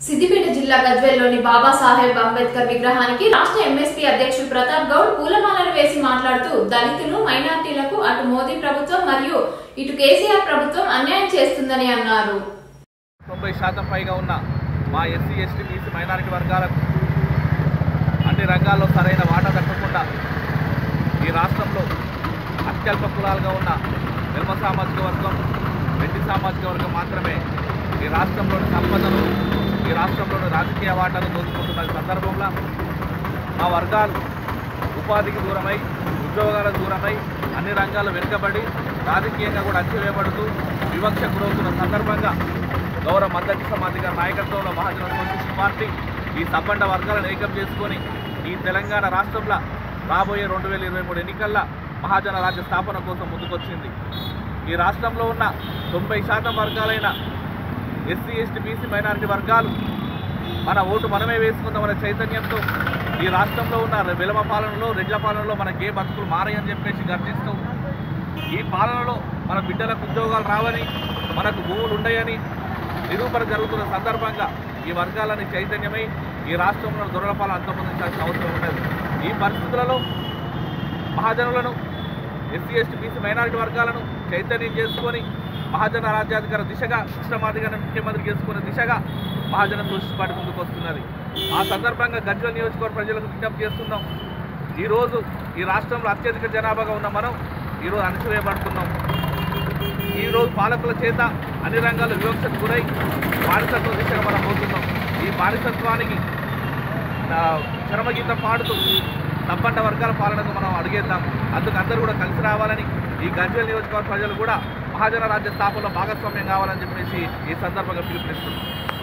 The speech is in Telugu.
సిద్దిపేట జిల్లా గజ్వేల్లోని బాబాసాహెబ్ అంబేద్కర్ విగ్రహానికి రాష్ట్ర ఎంఎస్పీ అధ్యక్షుడు ప్రతాప్ గౌడ్ పూలమాలలు వేసి మాట్లాడుతూ దళితులు మైనార్టీలకు అటు మోదీ ప్రభుత్వం మరియు ఇటు కేసీఆర్ ప్రభుత్వం అన్యాయం చేస్తుందని అన్నారు తొంభై శాతం పైగా ఉన్న మా ఎస్సీ ఎస్టీ బీసీ మైనారిటీ వర్గాలకు అన్ని రంగాల్లో సరైన వాటా దక్కకుండా ఈ రాష్ట్రంలో అత్యల్ప కులాలుగా ఉన్న వెల్మ సామాజిక వర్గం రెడ్డి సామాజిక వర్గం మాత్రమే ఈ రాష్ట్రంలోని సంపదను ఈ రాష్ట్రంలోని రాజకీయ వాటాను దోచుకుంటున్న ఈ సందర్భంలో మా వర్గాలు ఉపాధికి దూరమై ఉద్యోగాలకు దూరమై అన్ని రంగాలు వెనుకబడి రాజకీయంగా కూడా అణచివేయబడుతూ వివక్ష గురవుతున్న సందర్భంగా గౌరవ మద్దతు సమాధి గారి నాయకత్వంలో మహాజన సోషలిస్ట్ పార్టీ ఈ సబ్బండ వర్గాలను ఏకం చేసుకొని ఈ తెలంగాణ రాష్ట్రంలో రాబోయే రెండు వేల ఇరవై మూడు ఎన్నికల్లో మహాజన రాజ్య స్థాపన కోసం ముందుకొచ్చింది ఈ రాష్ట్రంలో ఉన్న తొంభై శాతం వర్గాలైన ఎస్సీ ఎస్టీ బీసీ మైనారిటీ వర్గాలు మన ఓటు మనమే వేసుకుందామనే చైతన్యంతో ఈ రాష్ట్రంలో ఉన్న వెలమ పాలనలో రెడ్ల పాలనలో మనకి ఏ బతుకులు మారాయని చెప్పేసి గర్జిస్తూ ఈ పాలనలో మన బిడ్డలకు ఉద్యోగాలు రావని మనకు భూములు ఉండయని నిరూపణ జరుగుతున్న సందర్భంగా ఈ వర్గాలని చైతన్యమై ఈ రాష్ట్రంలో దొరల పాలన అంతమొందించాల్సిన అవసరం ఉన్నది ఈ పరిస్థితులలో మహాజనులను ఎస్సీ ఎస్టీ బీసీ మైనారిటీ వర్గాలను చైతన్యం చేసుకొని మహాజన రాజ్యాధికార దిశగా కృష్ణమాదిగారిని ముఖ్యమంత్రి చేసుకునే దిశగా మహాజన సృష్టిపాటి ముందుకు వస్తున్నది ఆ సందర్భంగా గజ్వల్ నియోజకవర్గ ప్రజలకు విజ్ఞప్తి చేస్తున్నాం ఈరోజు ఈ రాష్ట్రంలో అత్యధిక జనాభాగా ఉన్న మనం ఈరోజు అణచివేయబడుతున్నాం ఈరోజు పాలకుల చేత అన్ని రంగాల్లో వివక్షకు గురై బానిసత్వ దిశగా మనం పోతున్నాం ఈ బానిసత్వానికి ఆ, చరమగీతం పాడుతూ తప్పంట వర్గాల పాలనకు మనం అడిగేద్దాం అందుకు అందరూ కూడా కలిసి రావాలని ఈ గజ్వేల్ నియోజకవర్గ ప్రజలు కూడా మహాజన రాజ్య స్థాపనలో భాగస్వామ్యం కావాలని చెప్పేసి ఈ సందర్భంగా పిలుపునిస్తున్నాం